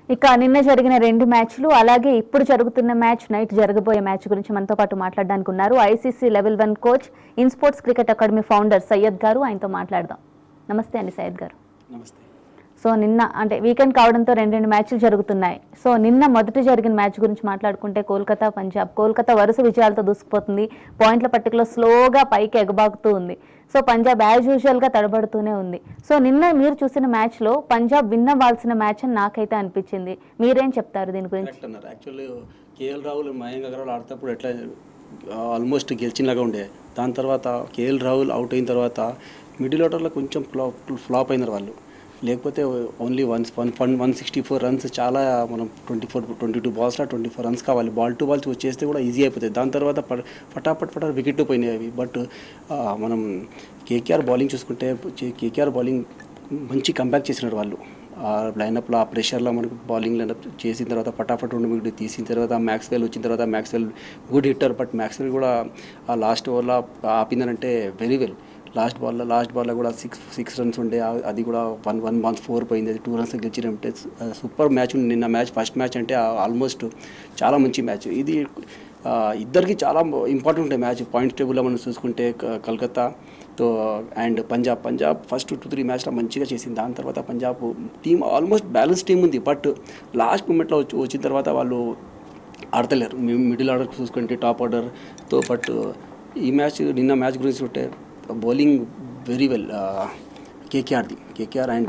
ఇక నిన్న జరిగిన రెండు మ్యాచ్లు అలాగే ఇప్పుడు జరుగుతున్న మ్యాచ్ నైట్ జరగబోయే మ్యాచ్ గురించి మనతో పాటు మాట్లాడడానికి ఉన్నారు ICC level one coach in sports cricket academy founder Syed గారు ఆయనతో మాట్లాడదాం నమస్తే అండి సయ్యద్ గారు నమస్తే సో నిన్న అంటే వీకెండ్ కావడంతో రెండు రెండు మ్యాచ్లు జరుగుతున్నాయి సో నిన్న మొదటి జరిగిన మ్యాచ్ గురించి మాట్లాడుకుంటే కోల్కతా పంజాబ్ కోల్కతా వరుస విజయాలతో దూసుకుపోతుంది పాయింట్ల పట్టికలో స్లోగా పైకి ఎగబాకుతూ ఉంది సో పంజాబ్ యాజ్ యూజువల్గా తడబడుతూనే ఉంది సో నిన్న మీరు చూసిన మ్యాచ్లో పంజాబ్ విన్ అవ్వాల్సిన మ్యాచ్ అని నాకైతే అనిపించింది మీరేం చెప్తారు దీని గురించి కరెక్ట్ అన్నారు యాక్చువల్లీ కేఎల్ రాహుల్ మయాంక్ అగర్వాల్ ఆడేటప్పుడు ఎట్లా ఆల్మోస్ట్ గెలిచినలాగా ఉండే దాని తర్వాత కేఎల్ రాహుల్ అవుట్ అయిన తర్వాత మిడిల్ ఆర్డర్లో కొంచెం ఫ్లాప్ ఫ్లాప్ అయినారు వాళ్ళు లేకపోతే only once one one one sixty four runs చాలా మనం ట్వంటీ ఫోర్ ట్వంటీ టూ బాల్స్లో ట్వంటీ ఫోర్ రన్స్ కావాలి బాల్ టు బాల్స్ వచ్చేస్తే కూడా ఈజీ అయిపోతుంది దాని తర్వాత ప- ఫటాఫట్ ఫటాఫట్ వికెట్ పోయినాయి అవి బట్ మనం కేకేఆర్ బౌలింగ్ చూసుకుంటే కేకేఆర్ బౌలింగ్ మంచి కంబ్యాక్ చేసినారు వాళ్ళు ఆ లైనప్లో ఆ ప్రెషర్లో మనకు బౌలింగ్ లైనప్ చేసిన తర్వాత పటాఫట్ రెండు వికెట్ తీసిన తర్వాత మ్యాక్స్వెల్ వచ్చిన తర్వాత Maxwell good hitter but Maxwell కూడా ఆ లాస్ట్ ఓవర్లో ఆపిందనంటే వెరీ వెల్ లాస్ట్ బాల్లో లాస్ట్ బాల్లో కూడా సిక్స్ సిక్స్ రన్స్ ఉండే ఆ- అది కూడా వన్ వన్ వన్ ఫోర్ పోయింది అది టూ రన్స్ గెలిచినట్టే సూపర్ మ్యాచ్ నిన్న మ్యాచ్ ఫస్ట్ మ్యాచ్ అంటే ఆల్మోస్ట్ చాలా మంచి మ్యాచ్ ఇది ఆ, ఇద్దరికి చాలా ఇంపార్టెంట్ ఉంటాయి మ్యాచ్ పాయింట్స్ టేబుల్లో మనం చూసుకుంటే క- కలకత్తా తో and Punjab Punjab first two three మ్యాచ్లో మంచిగా చేసింది దాని తర్వాత Punjab team almost balance team ఉంది బట్ లాస్ట్ మూమెంట్లో వచ్చి వచ్చిన తర్వాత వాళ్ళు ఆడతలేరు మిడిల్ ఆర్డర్ చూసుకుంటే టాప్ ఆర్డర్తో బట్ ఈ మ్యాచ్ నిన్న మ్యాచ్ గురించి చూస్తే బౌలింగ్ వెరీ వెల్ కేకేఆర్ది కేకేఆర్ అండ్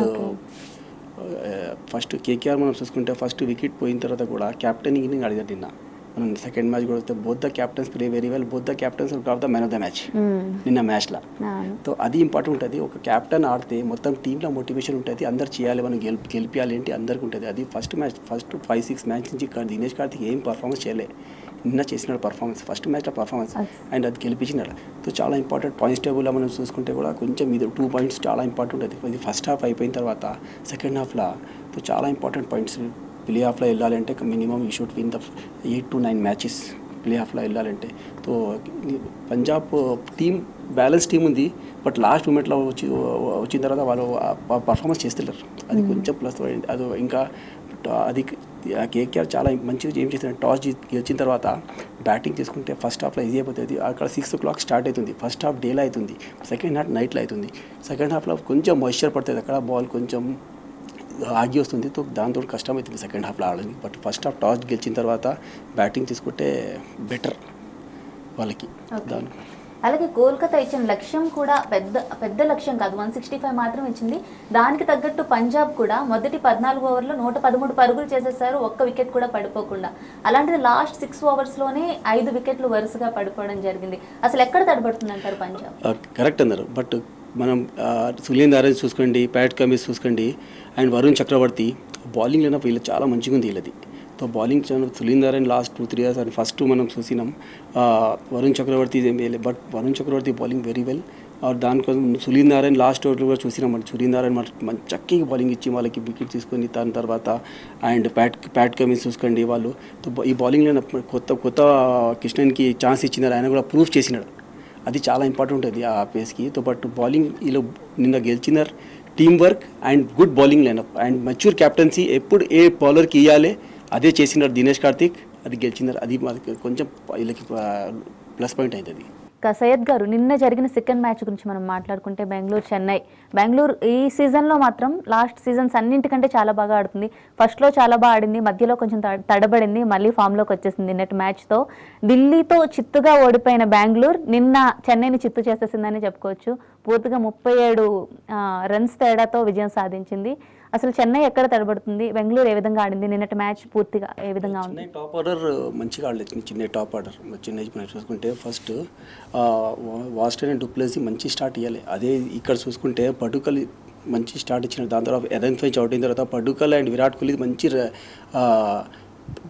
ఫస్ట్ కేకేఆర్ మనం చూసుకుంటే ఫస్ట్ వికెట్ పోయిన తర్వాత కూడా క్యాప్టెన్ ఇన్నింగ్ అడిగారు నిన్న మనం సెకండ్ మ్యాచ్ కూడా వస్తే both the captains play very well both the captains of the man of the match నిన్న మ్యాచ్లో అవును. సో అది ఇంపార్టెంట్ ఉంటుంది ఒక క్యాప్టెన్ ఆడితే మొత్తం టీంలో మోటివేషన్ ఉంటుంది అందరు చేయాలి మనం గెలిపి గెలిపించాలి ఏంటి అందరికి ఉంటుంది అది first match first five six match నుంచి కా- దినేష్ కార్తిక్ ఏం పర్ఫార్మెన్స్ చేయలే నిన్న చేసినాడు పర్ఫార్మెన్స్ ఫస్ట్ మ్యాచ్లో పర్ఫార్మెన్స్ అండ్ అది గెలిపించినాడు సో చాలా ఇంపార్టెంట్ పాయింట్స్ టేబుల్లో మనం చూసుకుంటే కూడా కొంచెం ఇది టూ పాయింట్స్ చాలా ఇంపార్టెంట్ ఉంటుంది ఇది ఫస్ట్ హాఫ్ అయిపోయిన తర్వాత సెకండ్ హాఫ్లో సో చాలా ఇంపార్టెంట్ పాయింట్స్ ప్లే ఆఫ్లో వెళ్ళాలంటే minimum you should win the eight to nine matches play ఆఫ్లో వెళ్ళాలంటే so Punjab team balance team ఉంది బట్ లాస్ట్ మూమెంట్లో వచ్చి వచ్చిన తర్వాత వాళ్ళు పర్ఫార్మెన్స్ చేస్తలేరు అది కొంచెం ప్లస్ అది ఇంకా అది కేకేఆర్ చాలా మంచిగా ఏం చేస్తారు టాస్ గెలిచిన తర్వాత బ్యాటింగ్ తీసుకుంటే ఫస్ట్ హాఫ్లో ఈజీ అయిపోతుంది అక్కడ సిక్స్ ఓ క్లాక్ స్టార్ట్ అవుతుంది ఫస్ట్ హాఫ్ డేలో అవుతుంది సెకండ్ హాఫ్ నైట్లో అవుతుంది సెకండ్ హాఫ్లో కొంచెం మాయిశ్చర్ పడుతుంది అక్కడ బాల్ కొంచెం ఆగి వస్తుంది తో దాంతో కష్టం అవుతుంది సెకండ్ హాఫ్లో ఆడడానికి బట్ ఫస్ట్ హాఫ్ టాస్ గెలిచిన తర్వాత బ్యాటింగ్ తీసుకుంటే బెటర్ వాళ్ళకి దాని అలాగే కోల్కతా ఇచ్చిన లక్ష్యం కూడా పెద్ద పెద్ద లక్ష్యం కాదు వన్ సిక్స్టీ ఫైవ్ మాత్రం ఇచ్చింది దానికి తగ్గట్టు పంజాబ్ కూడా మొదటి పద్నాలుగు ఓవర్లో నూట పదమూడు పరుగులు చేసేసారు ఒక్క వికెట్ కూడా పడిపోకుండా అలాంటిది లాస్ట్ సిక్స్ ఓవర్స్లోనే ఐదు వికెట్లు వరుసగా పడిపోవడం జరిగింది అసలు ఎక్కడ తడబడుతుంది అంటారు పంజాబ్ కరెక్ట్ అన్నారు బట్ మనం ఆ, సునీల్ నారాయణ చూసుకోండి ప్యాట్ కమిన్స్ చూసుకోండి అండ్ వరుణ్ చక్రవర్తి బౌలింగ్ లేనప్పుడు వీళ్ళు చాలా మంచిగా ఉంది వీళ్ళది so bowling Sunil Narayan last two three years and first మనం చూసినాం ఆ, వరుణ్ చక్రవర్తి ఇదేం వేయలే but Varun Chakravarthy bowling very well దానికోసం సునీల్ నారాయణ లాస్ట్ ఓవర్లో కూడా చూసినాం మరి సునీల్ నారాయణ మన మంచి చక్కగా బౌలింగ్ ఇచ్చి వాళ్ళకి వికెట్ తీసుకొని దాని తర్వాత అండ్ ప్యాట్ ప్యాట్ కమిన్స్ చూసుకోండి వాళ్ళు సో ఈ బౌలింగ్ లేనప్పుడు కొత్త కొత్త కృష్ణన్కి ఛాన్స్ ఇచ్చినారు ఆయన కూడా ప్రూఫ్ చేసినాడు అది చాలా ఇంపార్టెంట్ ఉంటుంది ఆ పేస్కి తో బట్ బౌలింగ్ వీళ్ళు నిన్న గెలిచినారు team work and good bowling lineup and mature captaincy ఎప్పుడు ఏ బౌలర్కి ఇవ్వాలి అదే చేసినారు దినేష్ కార్తిక్ అది గెలిచినారు అది మనకి కొంచెం వీళ్ళకి ప్లస్ పాయింట్ అవుతుంది ఇక సయ్యద్ గారు నిన్న జరిగిన సెకండ్ మ్యాచ్ గురించి మనం మాట్లాడుకుంటే బెంగళూరు చెన్నై బెంగళూరు ఈ సీజన్లో మాత్రం లాస్ట్ సీజన్స్ అన్నింటికంటే చాలా బాగా ఆడుతుంది ఫస్ట్లో చాలా బాగా ఆడింది మధ్యలో కొంచెం తడ- తడబడింది మళ్ళీ ఫామ్లోకి వచ్చేసింది నిన్నటి మ్యాచ్తో ఢిల్లీతో చిత్తుగా ఓడిపోయిన బెంగళూరు నిన్న చెన్నైని చిత్తు చేసేసిందని చెప్పుకోవచ్చు పూర్తిగా ముప్పై ఏడు రన్స్ తేడాతో విజయం సాధించింది అసలు చెన్నై ఎక్కడ తడబడుతుంది బెంగళూరు ఏ విధంగా ఆడింది నిన్నటి మ్యాచ్ పూర్తిగా ఏ విధంగా ఉంది చెన్నై టాప్ ఆర్డర్ మంచిగా ఆడలేదు చెన్నై టాప్ ఆర్డర్ చెన్నై మనం చూసుకుంటే ఫస్ట్ వాస్టన్ అండ్ డూప్లేసి మంచి స్టార్ట్ ఇవ్వాలి అదే ఇక్కడ చూసుకుంటే పడుకల్ మంచి స్టార్ట్ ఇచ్చిన దాని తర్వాత ఎదన్ ఫైన్స్ అవుట్ అయిన తర్వాత పడుకల్ అండ్ విరాట్ కోహ్లీ మంచి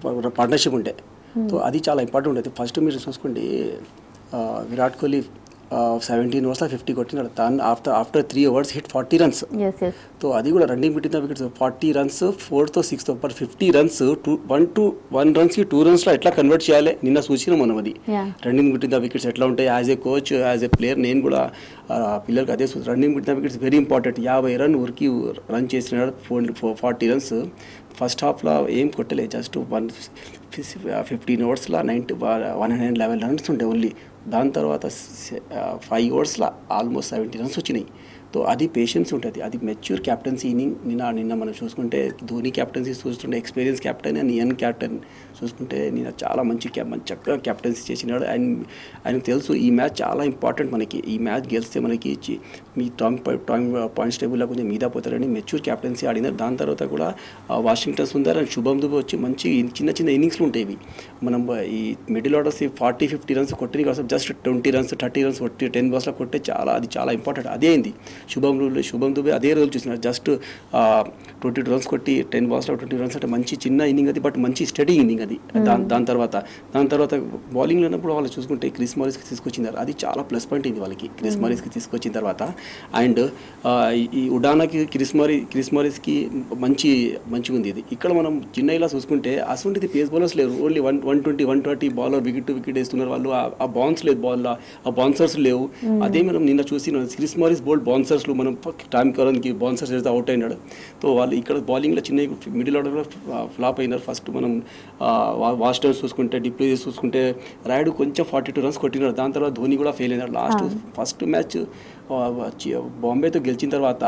పార్ట్నర్షిప్ ఉండే సో అది చాలా ఇంపార్టెంట్ ఉంటుంది ఫస్ట్ మీరు చూసుకోండి ఆ, విరాట్ కోహ్లీ సెవెంటీన్ ఓవర్స్లో ఫిఫ్టీ కొట్టినాడు దాని after after three overs hit forty runs yes yes so అది కూడా running between the wickets forty runs ఫోర్తో సిక్స్తో per fifty runs two one to one రన్స్కి టూ రన్స్లో ఎట్లా కన్వర్ట్ చేయాలి నిన్న సూచన మనం అది Yeah. Running between the wickets ఎట్లా ఉంటాయి as a coach as a player నేను కూడా ఆ, పిల్లలకి అదే running between the wickets very important యాభై రన్ ఉరికి రన్ చేసినాడు ఫోర్ ఫార్టీ రన్స్ ఫస్ట్ హాఫ్లో ఏం కొట్టలేదు జస్ట్ వన్ ఫిఫ్టీన్ ఓవర్స్లో ninety one hundred eleven runs ఉండే ఓన్లీ దాని తర్వాత ఫైవ్ ఓవర్స్లో ఆల్మోస్ట్ సెవెంటీ రన్స్ వచ్చినాయి సో అది పేషెన్స్ ఉంటుంది అది మెచ్యూర్ క్యాప్టెన్సీ ఇన్నింగ్ నిన్న నిన్న మనం చూసుకుంటే ధోని క్యాప్టెన్సీ చూస్తుంటే experience captain and young captain చూసుకుంటే నిన్న చాలా మంచి క్యా మంచి చక్కగా క్యాప్టెన్సీ చేసినాడు అండ్ ఆయనకు తెలుసు ఈ మ్యాచ్ చాలా ఇంపార్టెంట్ మనకి ఈ మ్యాచ్ గెలిస్తే మనకి చి- మీ టామ్ టామ్ పాయింట్స్ టేబుల్లో కొంచెం మీద పోతారని మెచ్యూర్ క్యాప్టెన్సీ ఆడినారు దాని తర్వాత కూడా ఆ, వాషింగ్టన్ సుందర్ అండ్ శుభం దుబే వచ్చి మంచి చిన్న చిన్న ఇన్నింగ్స్లు ఉంటాయి ఇవి మనం ఈ middle orders forty fifty runs కొట్టిన కోసం just twenty runs thirty runs కొట్టి టెన్ బాల్స్లో కొట్టే చాలా అది చాలా ఇంపార్టెంట్ అదే అయింది శుభం రూల్ శుభం దుబే అదే రోజు చూసినారు జస్ట్ ట్వంటీ టూ రన్స్ కొట్టి టెన్ బాల్స్లో ట్వంటీ రన్స్ అంటే మంచి చిన్న ఇన్నింగ్ అది బట్ మంచి స్టడీ ఇన్నింగ్ అది దాని దాని తర్వాత దాని తర్వాత బౌలింగ్ ఉన్నప్పుడు వాళ్ళు చూసుకుంటే క్రిస్ మారిస్కి తీసుకొచ్చినారు అది చాలా ప్లస్ పాయింట్ అయింది వాళ్ళకి క్రిస్ మారిస్కి తీసుకొచ్చిన తర్వాత అండ్ ఈ ఉడానాకి క్రిస్ మారి క్రిస్ మారిస్కి మంచి మంచిగా ఉంది ఇది ఇక్కడ మనం చెన్నైలో చూసుకుంటే అసలు పేస్ బౌలర్స్ లేరు only one one twenty one twenty bowler wicket to wicket వేస్తున్నారు వాళ్ళు ఆ- ఆ బౌన్స్ లేదు బాల్ ఆ బౌన్సర్స్ లేవు అదే మనం నిన్న చూసి క్రిస్ మారిస్ బోల్డ్ బౌన్సర్స్లు మనం టైం కరన్కి బౌన్సర్స్ చేస్తే అవుట్ అయినాడు సో వాళ్ళు ఇక్కడ బౌలింగ్లో చిన్న మిడిల్ ఆర్డర్లో ఫ్లాప్ అయినారు ఫస్ట్ మనం వాస్టర్స్ చూసుకుంటే డిప్లేజెస్ చూసుకుంటే రాయుడు కొంచెం ఫార్టీ టూ రన్స్ కొట్టినాడు దాని తర్వాత ధోని కూడా ఫెయిల్ అయినాడు లాస్ట్ ఫస్ట్ మ్యాచ్ బాంబేతో గెలిచిన తర్వాత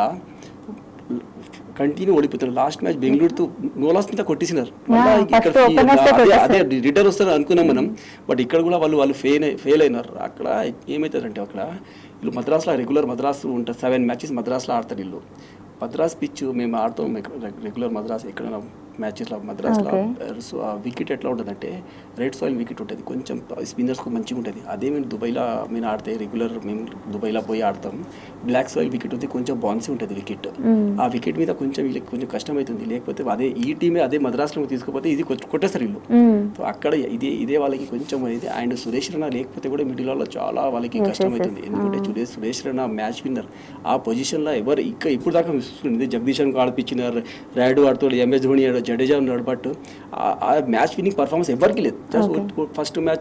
కంటిన్యూ ఓడిపోతున్నారు లాస్ట్ మ్యాచ్ బెంగళూరుతో నో లాస్ మీద కొట్టేసినారు మళ్ళా Yeah, ఇక్కడ first openers తో అదే అదే కొట్టేశారు. రిటర్న్ వస్తారు అనుకున్నాం మనం బట్ ఇక్కడ కూడా వాళ్ళు వాళ్ళు ఫెయిల్ ఫెయిల్ అయినారు అక్కడ ఏమవుతుందంటే అక్కడ వీళ్ళు మద్రాసులో రెగ్యులర్ మద్రాసు ఉంటారు సెవెన్ మ్యాచెస్ మద్రాసులో ఆడతారు వీళ్ళు మద్రాస్ పిచ్ మేము ఆడతాం రెగ్యులర్ మద్రాస్ ఎక్కడ మ్యాచెస్లో మద్రాస్లో సో ఆ వికెట్ ఎట్లా ఉంటుందంటే రెడ్ సాయిల్ వికెట్ ఉంటుంది కొంచెం స్పిన్నర్స్కు మంచిగా ఉంటుంది అదే మేము దుబాయ్లో మేము ఆడితే రెగ్యులర్ మేము దుబాయ్లో పోయి ఆడతాం బ్లాక్ సాయిల్ వికెట్ ఉంది కొంచెం బౌన్సీ ఉంటుంది వికెట్ ఆ వికెట్ మీద కొంచెం వీళ్ళకి కొంచెం కష్టం అవుతుంది లేకపోతే అదే ఈ టీమే అదే మద్రాసులో తీసుకుపోతే ఇది కొట్- కొట్టేస్తారు వీళ్ళు సో అక్కడ ఇదే ఇదే వాళ్ళకి కొంచెం అనేది అండ్ సురేష్ రైనా లేకపోతే కూడా మిడిల్ లో చాలా వాళ్ళకి Yes, కష్టం yes, అవుతుంది yes. ఎందుకంటే సురేష్ సురేష్ రైనా మ్యాచ్ విన్నర్ ఆ పొజిషన్లో ఎవరు ఇక్కడ ఇప్పుడు దాకా చూస్తుంది జగదీశన్ ఆడిపించినారు రాయుడు ఆడుతాడు ఎంఎస్ ధోని ఆడు జడేజా ఉన్నాడు బట్ ఆ మ్యాచ్ విన్నింగ్ పర్ఫార్మెన్స్ ఎవరికి లేదు జస్ట్ ఫస్ట్ మ్యాచ్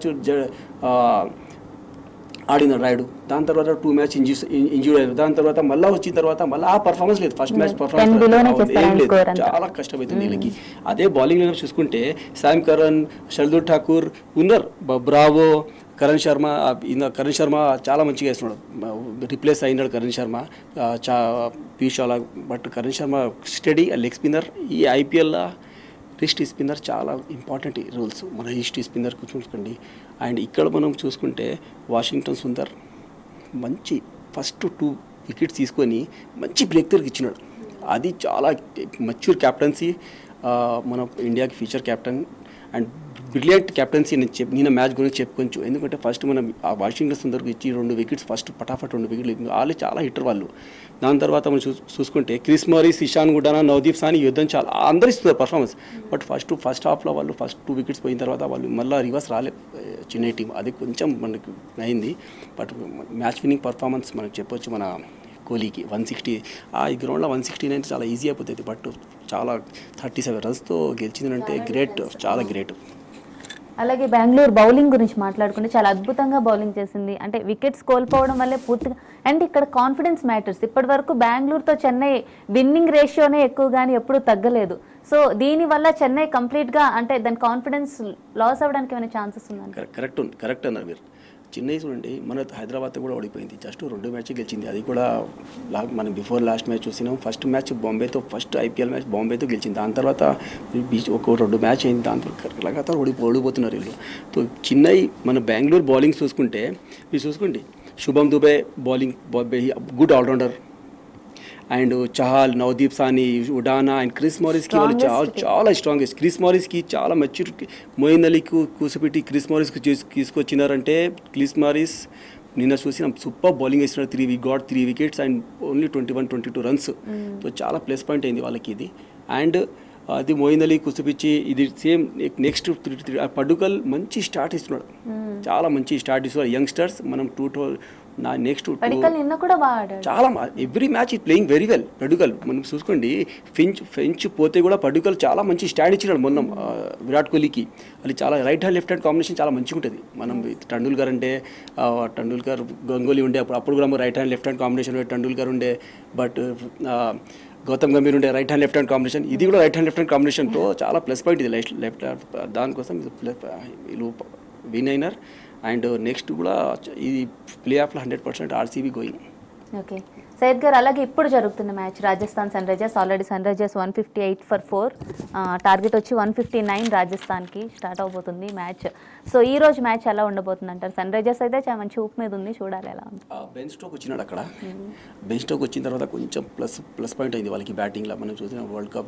ఆడినాడు రాయుడు దాని తర్వాత టూ మ్యాచ్ ఇంజూస్ ఇంజూర్ అయ్యారు దాని తర్వాత మళ్ళీ వచ్చిన తర్వాత మళ్ళీ ఆ పర్ఫార్మెన్స్ లేదు ఫస్ట్ మ్యాచ్ Ten below నే పర్ఫార్మెన్స్ చేస్తారు ఏం లేదు score అంతా. చాలా కష్టమవుతుంది వీళ్ళకి అదే బౌలింగ్ దగ్గర చూసుకుంటే శామ్ కరణ్ షర్దూర్ ఠాకూర్ ఉన్నారు బ- బ్రావో కరణ్ శర్మ ఆ, ఈయన కరణ్ శర్మ చాలా మంచిగా వేస్తున్నాడు రిప్లేస్ అయినాడు కరణ్ శర్మ ఆ, చా పీయూష్ అలా but Karan Sharma study leg spinner ఈ ఐపీఎల్లో రిస్ట్ స్పిన్నర్ చాలా ఇంపార్టెంట్ రూల్స్ మన రిస్ట్ స్పిన్నర్ చూసుకోండి అండ్ ఇక్కడ మనం చూసుకుంటే వాషింగ్టన్ సుందర్ మంచి ఫస్ట్ టూ వికెట్స్ తీసుకొని మంచి బ్రేక్ దగ్గరికి ఇచ్చినాడు అది చాలా మచ్యూర్ క్యాప్టెన్సీ మన ఇండియాకి future captain and brilliant captaincy నేను చెప్ నేను మ్యాచ్ గురించి చెప్పుకోవచ్చు ఎందుకంటే ఫస్ట్ మనం ఆ వాషింగ్టన్ సుందర్కి ఇచ్చి రెండు వికెట్స్ ఫస్ట్ పటాఫట్ రెండు వికెట్లు వాళ్ళు చాలా హిట్టర్ వాళ్ళు దాని తర్వాత మనం చూ చూసుకుంటే క్రిస్ మరీస్ ఇషాన్ గుడానా నవదీప్ సాని యుద్ధం చాలా అందరూ ఇస్తున్నారు పర్ఫార్మెన్స్ బట్ ఫస్ట్ ఫస్ట్ హాఫ్లో వాళ్ళు ఫస్ట్ టూ వికెట్స్ పోయిన తర్వాత వాళ్ళు మళ్ళీ రివర్స్ రాలే చెన్నై టీం అది కొంచెం మనకు అయింది బట్ మ్యాచ్ విన్నింగ్ పర్ఫార్మెన్స్ మనకు చెప్పొచ్చు మన కోహ్లీకి వన్ సిక్స్టీ ఆ ఈ గ్రౌండ్లో వన్ సిక్స్టీ నైన్ చాలా ఈజీ అయిపోతుంది బట్ చాలా థర్టీ సెవెన్ రన్స్తో గెలిచిందంటే గ్రేట్ చాలా గ్రేట్ అలాగే బెంగళూరు బౌలింగ్ గురించి మాట్లాడుకుంటే చాలా అద్భుతంగా బౌలింగ్ చేసింది అంటే వికెట్స్ కోల్పోవడం వల్లే పూర్తిగా అండ్ ఇక్కడ కాన్ఫిడెన్స్ మ్యాటర్స్ ఇప్పటి వరకు బెంగళూరుతో చెన్నై విన్నింగ్ రేషియోనే ఎక్కువ కానీ ఎప్పుడూ తగ్గలేదు సో దీనివల్ల చెన్నై కంప్లీట్గా అంటే దాని కాన్ఫిడెన్స్ లాస్ అవ్వడానికి ఏమైనా ఛాన్సెస్ ఉందండి కరెక్ట్ కరెక్ట్ ఉంది కరెక్ట్ అన్నారు మీరు చెన్నై చూడండి మన హైదరాబాద్ కూడా ఓడిపోయింది జస్ట్ రెండు మ్యాచ్ గెలిచింది అది కూడా లా మనం బిఫోర్ లాస్ట్ మ్యాచ్ చూసినాం ఫస్ట్ మ్యాచ్ బాంబేతో ఫస్ట్ ఐపీఎల్ మ్యాచ్ బాంబేతో గెలిచింది దాని తర్వాత బీచ్ ఒక రెండు మ్యాచ్ అయింది దాని తర్వాత లగాతారు ఓడి ఓడిపోతున్నారు వీళ్ళు సో చెన్నై మన బెంగళూరు బౌలింగ్ చూసుకుంటే మీరు చూసుకోండి Shubham Dube bowling good allrounder and Chahal Navdeep Saini Udana and Chris మారిస్కి వాళ్ళు చాలా Strongest చాలా స్ట్రాంగెస్ట్ క్రిస్ మారిస్కి చాలా మెచ్యూరిటీ మోయిన్ అలీకు కూసిపెట్టి క్రిస్ మారిస్కి చేసి తీసుకొచ్చినారంటే క్రిస్ మారిస్ నిన్న చూసిన సూపర్ బౌలింగ్ వేసినారు three we got three wickets and only twenty one twenty two runs so చాలా ప్లస్ పాయింట్ అయింది వాళ్ళకి ఇది అండ్ అది మోయిన్ అలీ కుసిపిచ్చి ఇది సేమ్ నెక్స్ట్ పడ్డుకల్ మంచి స్టార్ట్ ఇస్తున్నాడు చాలా మంచి స్టార్ట్ ఇస్తున్నారు యంగ్స్టర్స్ మనం టూ నా నెక్స్ట్ పడికల్ నిన్న కూడా బాగా ఆడాడు చాలా ఎవ్రీ మ్యాచ్ ఈ ప్లేయింగ్ వెరీ వెల్ పడుకల్ మనం చూసుకోండి ఫించ్ ఫెంచ్ పోతే కూడా పడుకల్ చాలా మంచి స్టాండ్ ఇచ్చినాడు మొన్న ఆ, విరాట్ కోహ్లీకి అది చాలా right hand left hand combination చాలా మంచిగా ఉంటుంది మనం టండూల్కర్ అంటే ఆ, టండూల్కర్ గంగోలీ ఉండే అప్పుడు అప్పుడు కూడా right hand left hand combination Tendulkar ఉండే బట్ గౌతమ్ గంభీర్ ఉండే right hand left hand combination ఇది కూడా రైట్ హ్యాండ్ లెఫ్ట్ హ్యాండ్ కాంబినేషన్తో చాలా ప్లస్ పాయింట్ ఇది లెఫ్ట్ లెఫ్ట్ దానికోసం ఇది ప్లస్ వీళ్ళు విన్ అయినారు అండ్ నెక్స్ట్ కూడా ఇది ప్లే ఆఫ్లో hundred percent RCB going okay Syed garu అలాగే ఇప్పుడు జరుగుతున్న match Rajasthan sunrisers already sunrisers one fifty eight for four target వచ్చి వన్ ఫిఫ్టీ నైన్ రాజస్థాన్కి స్టార్ట్ అవబోతుంది మ్యాచ్ సో ఈ రోజు మ్యాచ్ ఎలా ఉండబోతుంది అంటారు సన్ రైజర్స్ అయితే చాలా మంచి ఊపు మీద ఉంది చూడాలి ఎలా ఉంది బెన్ స్టోక్ వచ్చినాడు అక్కడ బెన్ స్టోక్ వచ్చిన తర్వాత కొంచెం ప్లస్ ప్లస్ పాయింట్ అయింది వాళ్ళకి బ్యాటింగ్లో మనం చూసిన world cup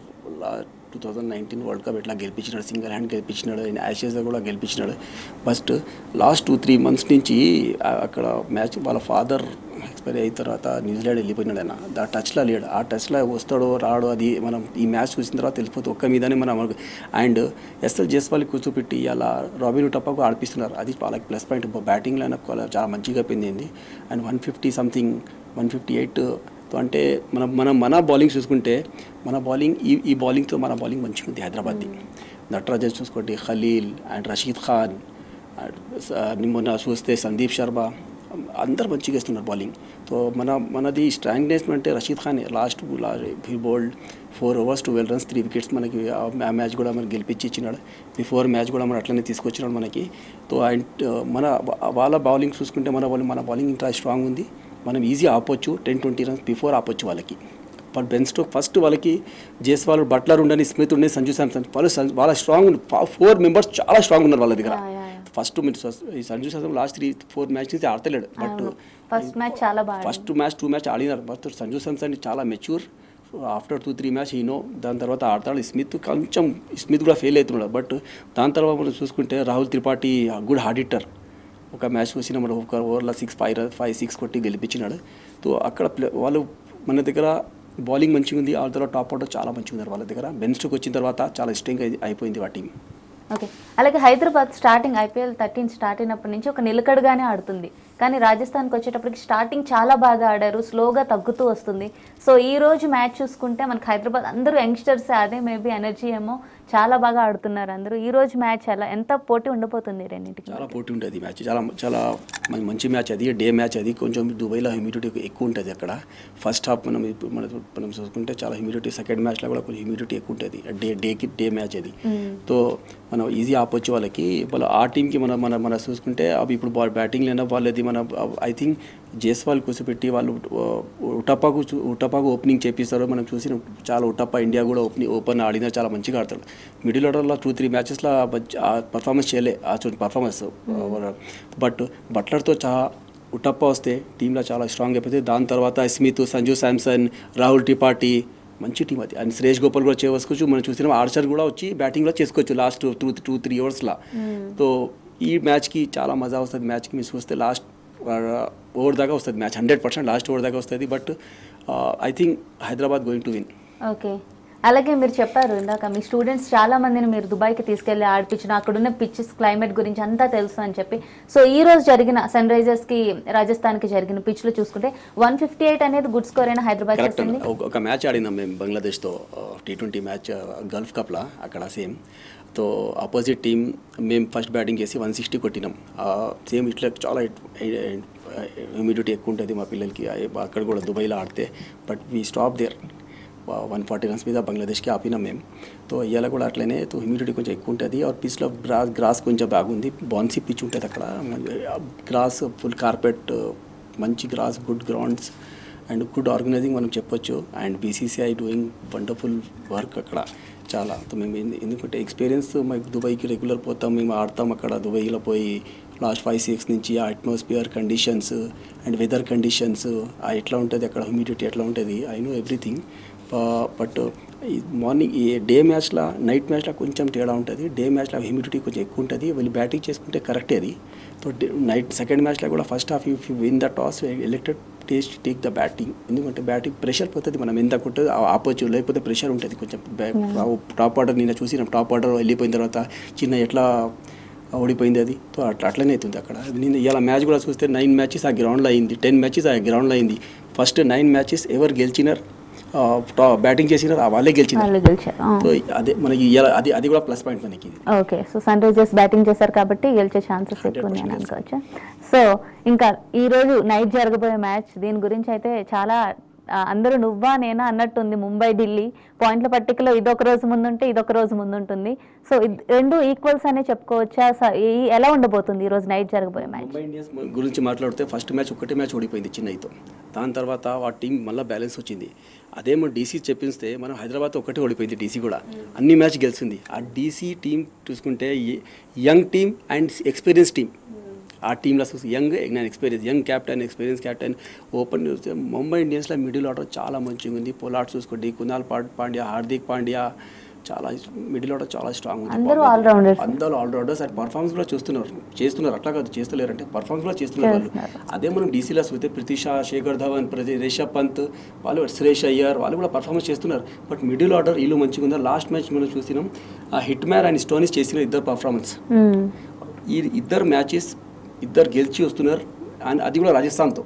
two thousand nineteen world cup ఎట్లా గెలిపించినాడు సింగిల్ హ్యాండ్ గెలిపించినాడు ఆయన యాషెస్ కూడా గెలిపించినాడు first last two three months నుంచి ఆ- అక్కడ మ్యాచ్ వాళ్ళ ఫాదర్ ఎక్స్పైరీ అయిన తర్వాత న్యూజిలాండ్ వెళ్ళిపోయినాడు ఆయన ఆ టచ్లో లేడు ఆ టచ్లో వస్తాడో రాడో అది మనం ఈ మ్యాచ్ చూసిన తర్వాత తెలిసిపోతే ఒక్క మీదనే మనం అండ్ ఎస్ఎల్ జైస్వాల్ని కూర్చోపెట్టి అలా రాబిన్ టప్పకు ఆడిపిస్తున్నారు అది వాళ్ళకి ప్లస్ పాయింట్ బ్యాటింగ్ లైనప్ చాలా మంచిగా పెందింది and one fifty something one fifty eight అంటే మనం మనం మన బౌలింగ్ చూసుకుంటే మన బౌలింగ్ ఈ ఈ బౌలింగ్తో మన బౌలింగ్ మంచిగా ఉంది హైదరాబాద్ది నటరాజన్ చూసుకోండి ఖలీల్ అండ్ రషీద్ ఖాన్ అండ్ స- మొన్న చూస్తే సందీప్ శర్మ అందరు మంచిగా వేస్తున్నారు బౌలింగ్ సో మన మనది స్ట్రాంగ్నెస్ అంటే Rashid Khan last he bowled four overs twelve runs three wickets మనకి ఆ మ్యాచ్ కూడా మనకి గెలిపించి ఇచ్చినాడు బిఫోర్ మ్యాచ్ కూడా మనం అట్లనే తీసుకొచ్చినాడు మనకి సో అండ్ మన వాళ్ళ బౌలింగ్ చూసుకుంటే మన బౌలింగ్ మన బౌలింగ్ ఇంకా స్ట్రాంగ్ ఉంది మనం ఈజీ ఆపొచ్చు టెన్ ట్వంటీ రన్స్ బిఫోర్ ఆపొచ్చు వాళ్ళకి బట్ బెన్ స్టోక్ ఫస్ట్ వాళ్ళకి జేస్వాల్ బట్లర్ ఉండని స్మిత్ ఉండే సంజు శాంసన్ వాళ్ళు సం- వాళ్ళ స్ట్రాంగ్ ఫోర్ మెంబర్స్ చాలా స్ట్రాంగ్ ఉన్నారు వాళ్ళ దగ్గర Yeah, yeah, yeah. ఫస్ట్ మీరు సస్- ఈ Sanju Samson last three four match నుంచి ఆడతలేడు బట్ ఫస్ట్ మ్యాచ్ చాలా బాగా ఆడాడు. ఫస్ట్ మ్యాచ్ టూ మ్యాచ్ ఆడినారు బట్ సంజు శాంసన్ చాలా mature after two three match ఈనో దాని తర్వాత ఆడతాడు స్మిత్ కొంచెం స్మిత్ కూడా ఫెయిల్ అవుతున్నాడు బట్ దాని తర్వాత మనం చూసుకుంటే Rahul Tripathi good hard hitter ఒక మ్యాచ్ చూసిన మనం ఒక ఓవర్లో సిక్స్ ఫైవ్ ఫైవ్ సిక్స్ కొట్టి గెలిపించినాడు సో అక్కడ ప్లే- వాళ్ళు మన దగ్గర బౌలింగ్ మంచిగా ఉంది వాళ్ళ తర్వాత టాప్ ఆర్డర్ చాలా మంచిగా ఉన్నారు వాళ్ళ దగ్గర బెంచ్కి వచ్చిన తర్వాత చాలా ఇష్టంగా ఇది అయిపోయింది ఆ టీం ఓకే అలాగే Hyderabad starting IPL thirteen start అయినప్పటి నుంచి ఒక నిలకడగానే ఆడుతుంది కానీ రాజస్థాన్కి వచ్చేటప్పటికి స్టార్టింగ్ చాలా బాగా ఆడారు స్లోగా తగ్గుతూ వస్తుంది సో ఈ రోజు మ్యాచ్ చూసుకుంటే మనకి హైదరాబాద్ అందరూ యంగ్స్టర్స్ అదే మేబీ ఎనర్జీ ఏమో చాలా బాగా ఆడుతున్నారు అందరూ ఈ రోజు మ్యాచ్ ఎలా ఎంత పోటీ ఉండబోతుంది ఈ రెండింటికి చాలా పోటీ ఉంటుంది మ్యాచ్ చాలా చాలా మన- మంచి మ్యాచ్ అది డే మ్యాచ్ అది కొంచెం దుబాయ్లో హ్యూమిడిటీ ఎక్కువ ఉంటుంది అక్కడ ఫస్ట్ హాఫ్ మనం ఇప్పుడు మన మనం చూసుకుంటే చాలా హ్యూమిడిటీ సెకండ్ మ్యాచ్లో కూడా కొంచెం హ్యూమిడిటీ ఎక్కువ ఉంటుంది డే డేకి డే మ్యాచ్ అది సో మనం ఈజీ ఆపొచ్చు వాళ్ళకి వాళ్ళ ఆ టీంకి మన మన మన చూసుకుంటే అవి ఇప్పుడు బాల్ బ్యాటింగ్ లేనా వాళ్ళది మన ఐ థింక్ జైస్వాల్ కూర్చోపెట్టి వాళ్ళు ఆ, ఉటపాకు చూ- ఉటపాకు ఓపెనింగ్ చేపిస్తారు మనం చూసిన చాలా ఉటప్ప ఇండియా కూడా ఓపెనింగ్ ఓపెన్ ఆడినా చాలా మంచిగా ఆడతాడు మిడిల్ ఆర్డర్లో టూ త్రీ మ్యాచెస్లో పర్ఫార్మెన్స్ చేయలే ఆ పర్ఫార్మెన్స్ బట్ బట్లర్తో చాలా ఉటప్ప వస్తే టీంలో చాలా స్ట్రాంగ్ అయిపోతే దాని తర్వాత స్మిత్ సంజు శాంసన్ రాహుల్ త్రిపాఠి మంచి టీం అది అండ్ సురేష్ గోపాల్ కూడా చేసుకోవచ్చు మనం చూసినాం ఆర్చర్ కూడా వచ్చి బ్యాటింగ్లో చేసుకోవచ్చు లాస్ట్ టూ టూ త్రీ ఓవర్స్లో సో ఈ మ్యాచ్కి చాలా మజా వస్తుంది మ్యాచ్కి మీరు చూస్తే లాస్ట్ ఓవర్ దాకా వస్తుంది match hundred percent last over దాకా వస్తుంది but I think Hyderabad going to win okay అలాగే మీరు చెప్పారు ఇందాక మీ స్టూడెంట్స్ చాలా మందిని మీరు దుబాయ్కి తీసుకెళ్ళి ఆడిపించిన అక్కడున్న పిచ్చెస్ క్లైమేట్ గురించి అంతా తెలుసు అని చెప్పి సో ఈ రోజు జరిగిన సన్ రైజర్స్కి రాజస్థాన్కి జరిగిన పిచ్లు చూసుకుంటే వన్ ఫిఫ్టీ ఎయిట్ అనేది గుడ్ స్కోర్ అయినా హైదరాబాద్ కరెక్ట్ చేసింది ఒక మ్యాచ్ ఆడినాం మేము బంగ్లాదేశ్తో టీ ట్వంటీ మ్యాచ్ గల్ఫ్ కప్లా అక్కడ సేమ్ తో ఆపోజిట్ టీం మేము ఫస్ట్ బ్యాటింగ్ చేసి వన్ సిక్స్టీ కొట్టినాం సేమ్ ఇట్లా చాలా హ్యూమిడిటీ ఎక్కువ ఉంటుంది మా పిల్లలకి ఆ- అక్కడ కూడా దుబాయ్లో ఆడితే but we stop there one forty runs మీద బంగ్లాదేశ్కి ఆపినాం మేము సో ఇవాళ కూడా అట్లనే తో హ్యూమిడిటీ కొంచెం ఎక్కువ ఉంటుంది ఆ పిచ్లో గ్రాస్ గ్రాస్ కొంచెం బాగుంది బాన్సీ పిచ్ ఉంటుంది అక్కడ గ్రాస్ ఫుల్ కార్పెట్ మంచి grass good grounds and good organizing మనం చెప్పొచ్చు and BCCI doing wonderful work అక్కడ చాలా సో మేము ఎందు- ఎందుకంటే ఎక్స్పీరియన్స్ మాకు దుబాయ్కి రెగ్యులర్ పోతాం మేము ఆడతాం అక్కడ దుబాయ్లో పోయి లాస్ట్ ఫైవ్ సిక్స్ నుంచి ఆ atmosphere conditions and weather conditions ఆ ఎట్లా ఉంటుంది అక్కడ హ్యూమిడిటీ ఎట్లా ఉంటుంది ఐ నో ఎవ్రీథింగ్ బట్ ఈ మార్నింగ్ ఈ డే మ్యాచ్లో నైట్ మ్యాచ్లో కొంచెం తేడా ఉంటుంది డే మ్యాచ్లో హ్యూమిడిటీ కొంచెం ఎక్కువ ఉంటుంది వీళ్ళు బ్యాటింగ్ చేసుకుంటే కరెక్టే అది సో నైట్ సెకండ్ మ్యాచ్లో కూడా first half if you win the toss elected taste take the batting ఎందుకంటే బ్యాటింగ్ ప్రెషర్ పోతుంది మనం ఎంత కొట్టదు ఆపొచ్చు లేకపోతే ప్రెషర్ ఉంటుంది కొంచెం టాప్ ఆర్డర్ నిన్న చూసిన టాప్ ఆర్డర్ వెళ్ళిపోయిన తర్వాత చిన్న ఎట్లా ఓడిపోయింది అది సో అట్లా అట్లనే అవుతుంది అక్కడ నేను ఇలా మ్యాచ్ కూడా చూస్తే నైన్ మ్యాచెస్ ఆ గ్రౌండ్లో అయింది టెన్ మ్యాచెస్ ఆ గ్రౌండ్లో అయింది ఫస్ట్ నైన్ మ్యాచెస్ ఎవరు గెలిచినారు బ్యాటింగ్ చేసినారు ఆ వాళ్ళే గెలిచినారు వాళ్ళు గెలిచారు ఆ. సో అదే మనకి ఇలా అది అది కూడా ప్లస్ పాయింట్ మనకి ఇది okay so sunrisers batting చేశారు కాబట్టి గెలిచే ఛాన్సెస్ ఎక్కువ ఉన్నాయి అని అనుకోవచ్చు సో ఇంకా ఈ రోజు నైట్ జరగబోయే మ్యాచ్ దీని గురించి అయితే చాలా ఆ, అందరూ నువ్వా నేనా అన్నట్టుంది ముంబై ఢిల్లీ పాయింట్ల పట్టికలో ఇదొక రోజు ముందుంటే ఇదొక రోజు ముందుంటుంది సో ఇద్- రెండు ఈక్వల్స్ అనే చెప్పుకోవచ్చా స- ఈ- ఎలా ఉండబోతుంది ఈ రోజు నైట్ జరగబోయే మ్యాచ్ ముంబై ఇండియన్స్ గురించి మాట్లాడితే ఫస్ట్ మ్యాచ్ ఒకటే మ్యాచ్ ఓడిపోయింది చెన్నైతో దాని తర్వాత ఆ టీం మళ్ళీ బ్యాలెన్స్ వచ్చింది అదేమో డీసీ చెప్పిస్తే మనం హైదరాబాద్ ఒకటే ఓడిపోయింది డీసీ కూడా అన్ని మ్యాచ్ గెలిచింది ఆ డీసీ టీం చూసుకుంటే young team and experience team ఆ టీంలో చూసి యంగ్ నేను experience young captain experience captain open చూస్తే ముంబై ఇండియన్స్లో మిడిల్ ఆర్డర్ చాలా మంచిగా ఉంది పొలాట్ చూసుకోండి కునాల్ పా- పాండ్యా హార్దిక్ పాండ్యా చాలా మిడిల్ ఆర్డర్ చాలా స్ట్రాంగ్ ఉంది అందరూ all-rounders. అందరూ ఆల్రౌండర్స్ అండ్ పర్ఫార్మెన్స్ కూడా చూస్తున్నారు చేస్తున్నారు అట్లా కాదు చేస్తలేరు అంటే పర్ఫార్మెన్స్ కూడా చేస్తున్నారు వాళ్ళు అదే మనం డీసీలో చూస్తే ప్రతి షా శేఖర్ ధవన్ ప్రతి రిషబ్ పంత్ వాళ్ళు సురేష్ అయ్యర్ వాళ్ళు కూడా పర్ఫార్మెన్స్ చేస్తున్నారు బట్ మిడిల్ ఆర్డర్ వీళ్ళు మంచిగా ఉందా లాస్ట్ మ్యాచ్ మనం చూసినాం ఆ హిట్ మ్యాన్ అండ్ స్టోనిస్ చేసిన ఇద్దరు పర్ఫార్మెన్స్ ఈ ఇద్దరు మ్యాచెస్ ఇద్దరు గెలిచి వస్తున్నారు అండ్ అది కూడా రాజస్థాన్తో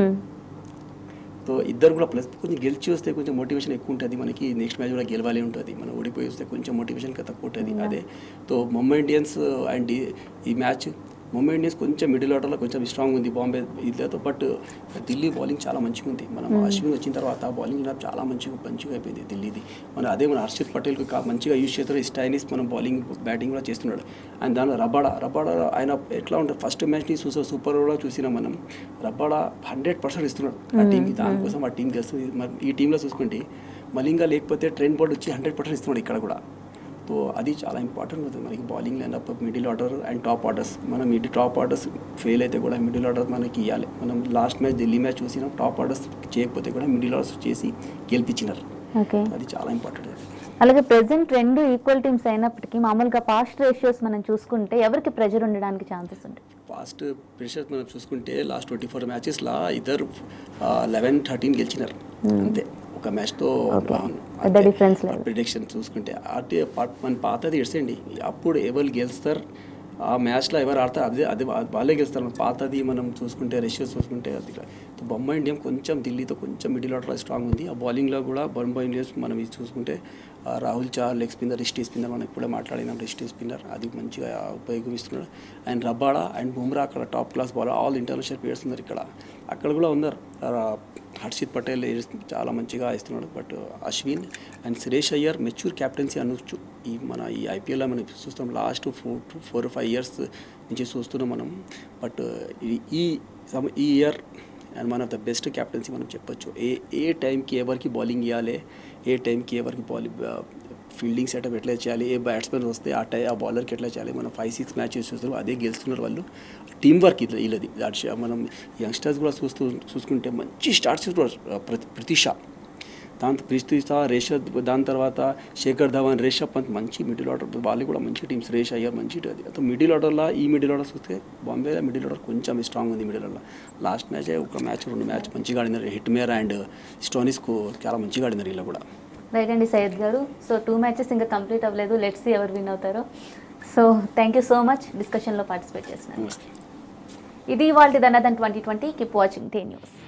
సో ఇద్దరు కూడా ప్లస్ కొంచెం గెలిచి వస్తే కొంచెం మోటివేషన్ ఎక్కువ ఉంటుంది మనకి నెక్స్ట్ మ్యాచ్ కూడా గెలవాలి ఉంటుంది మనం ఓడిపోయి వస్తే కొంచెం మోటివేషన్ తక్కువ ఉంటుంది అదే సో ముంబై ఇండియన్స్ అండ్ ఈ- ఈ మ్యాచ్ ముంబై ఇండియన్స్ కొంచెం మిడిల్ ఆర్డర్లో కొంచెం స్ట్రాంగ్ ఉంది బాంబే ఇదితో బట్ ఢిల్లీ బౌలింగ్ చాలా మంచిగా ఉంది మనం అశ్విన్ వచ్చిన తర్వాత బౌలింగ్ చాలా మంచిగా మంచిగా అయిపోయింది ఢిల్లీది మన అదే మన హర్షిత్ పటేల్కి కా- మంచిగా యూజ్ చేస్తారు స్టైనిస్ మనం బౌలింగ్ బ్యాటింగ్ కూడా చేస్తున్నాడు అండ్ దానిలో రబాడా రబాడా ఆయన ఎట్లా ఉంటుంది ఫస్ట్ మ్యాచ్ని చూసా సూపర్ కూడా చూసినాం మనం రబాడా హండ్రెడ్ పర్సెంట్ ఇస్తున్నాడు ఆ టీంకి దానికోసం ఆ టీం గెలుస్తుంది మరి ఈ టీంలో చూసుకుంటే మలింగా లేకపోతే ట్రెండ్ బోర్డ్ వచ్చి హండ్రెడ్ పర్సెంట్ ఇస్తున్నాడు ఇక్కడ కూడా సో అది చాలా ఇంపార్టెంట్ అవుతుంది మనకి bowling lineup middle order and top orders మనం మిడి టాప్ ఆర్డర్స్ ఫెయిల్ అయితే కూడా మిడిల్ ఆర్డర్ మనకి ఇవ్వాలి మనం లాస్ట్ మ్యాచ్ ఢిల్లీ మ్యాచ్ చూసినాం టాప్ ఆర్డర్స్ చేయకపోతే కూడా మిడిల్ ఆర్డర్స్ చేసి గెలిపించినారు ఓకే అది చాలా ఇంపార్టెంట్ అలాగే ప్రెసెంట్ రెండు ఈక్వల్ టీమ్స్ అయినప్పటికీ మామూలుగా పాస్ట్ రేషియోస్ మనం చూసుకుంటే ఎవరికి ప్రెజర్ ఉండడానికి ఛాన్సెస్ ఉంటాయి ఫాస్ట్ ప్రెషర్ మనం చూసుకుంటే లాస్ట్ ట్వంటీ ఫోర్ మ్యాచెస్లో ఇద్దరు లెవెన్ థర్టీన్ గెలిచినారు అంతే ఒక మ్యాచ్తో పెద్ద difference లేదు. ప్రిడిక్షన్ చూసుకుంటే అదే పా- మన పాతది ఇడ్సండి అప్పుడు ఎవరు గెలుస్తారు ఆ మ్యాచ్లో ఎవరు ఆడతారు అదే అదే వా- వాళ్ళే గెలుస్తారు మన పాతది మనం చూసుకుంటే రేషియోస్ చూసుకుంటే అది ఇలా. సో బొంబాయి ఇండియా కొంచెం ఢిల్లీతో కొంచెం మిడిల్ ఆర్డర్ స్ట్రాంగ్ ఉంది ఆ బౌలింగ్లో కూడా బొంబాయి ఇండియన్స్ మనం ఇది చూసుకుంటే ఆ Rahul Chahar leg spinner wristy spinner మనం ఇప్పుడే మాట్లాడినాం రిస్టీ స్పిన్నర్ అది మంచిగా ఉపయోగిస్తున్నాడు అండ్ రబాడా అండ్ బుమ్రా అక్కడ top class ball all international players ఉన్నారు ఇక్కడ అక్కడ కూడా ఉన్నారు ఆ, హర్షిత్ పటేల్ చాలా మంచిగా ఇస్తున్నాడు but Ashwin and Suresh Iyer mature captaincy అనొచ్చు ఈ మన ఈ ఐపీఎల్లో మనం చూస్తాం last four four five years నుంచి చూస్తున్నాం మనం బట్ ఈ- ఈ సమ- ఈ year and one of the best captaincy మనం చెప్పొచ్చు ఏ ఏ టైంకి ఎవరికి బౌలింగ్ ఇవ్వాలి ఏ టైంకి ఎవరికి బౌలింగ్ ఫీల్డింగ్ సెటప్ ఎట్లా చేయాలి ఏ బ్యాట్స్మెన్ వస్తే ఆ టై ఆ బౌలర్కి ఎట్లా చేయాలి మనం ఫైవ్ సిక్స్ మ్యాచెస్ చూస్తున్నాం అదే గెలుస్తున్నారు వాళ్ళు టీం వర్క్ ఇది వీళ్ళది దట్ మనం యంగ్స్టర్స్ కూడా చూస్తూ చూసుకుంటే మంచి స్టార్ట్స్ ప్రతి ప్రతి షా దాంతో ప్రిస్తీషా రేషద్ దాని తర్వాత శేఖర్ ధవన్ రేషబ్ పంత్ మంచి మిడిల్ ఆర్డర్ వాళ్ళు కూడా మంచి టీమ్స్ రేష్ అయ్యారు మంచి అది అయితే మిడిల్ ఆర్డర్లో ఈ మిడిల్ ఆర్డర్ చూస్తే బాంబేలో మిడిల్ ఆర్డర్ కొంచెం స్ట్రాంగ్ ఉంది మిడిల్ ఆర్డర్లో లాస్ట్ మ్యాచ్ ఒక మ్యాచ్ రెండు మ్యాచ్ మంచిగా ఆడినారు హిట్ మేర్ అండ్ స్టోనిస్కు చాలా మంచిగా ఆడినారు వీళ్ళు కూడా రైట్ అండి Syed garu so two matches ఇంకా కంప్లీట్ అవ్వలేదు లెట్స్ ఎవరు విన్ అవుతారో so thank you so much డిస్కషన్లో పార్టిసిపేట్ చేసినారు నమస్తే ఇది వాళ్ళ Dhanadhan twenty twenty keep watching T news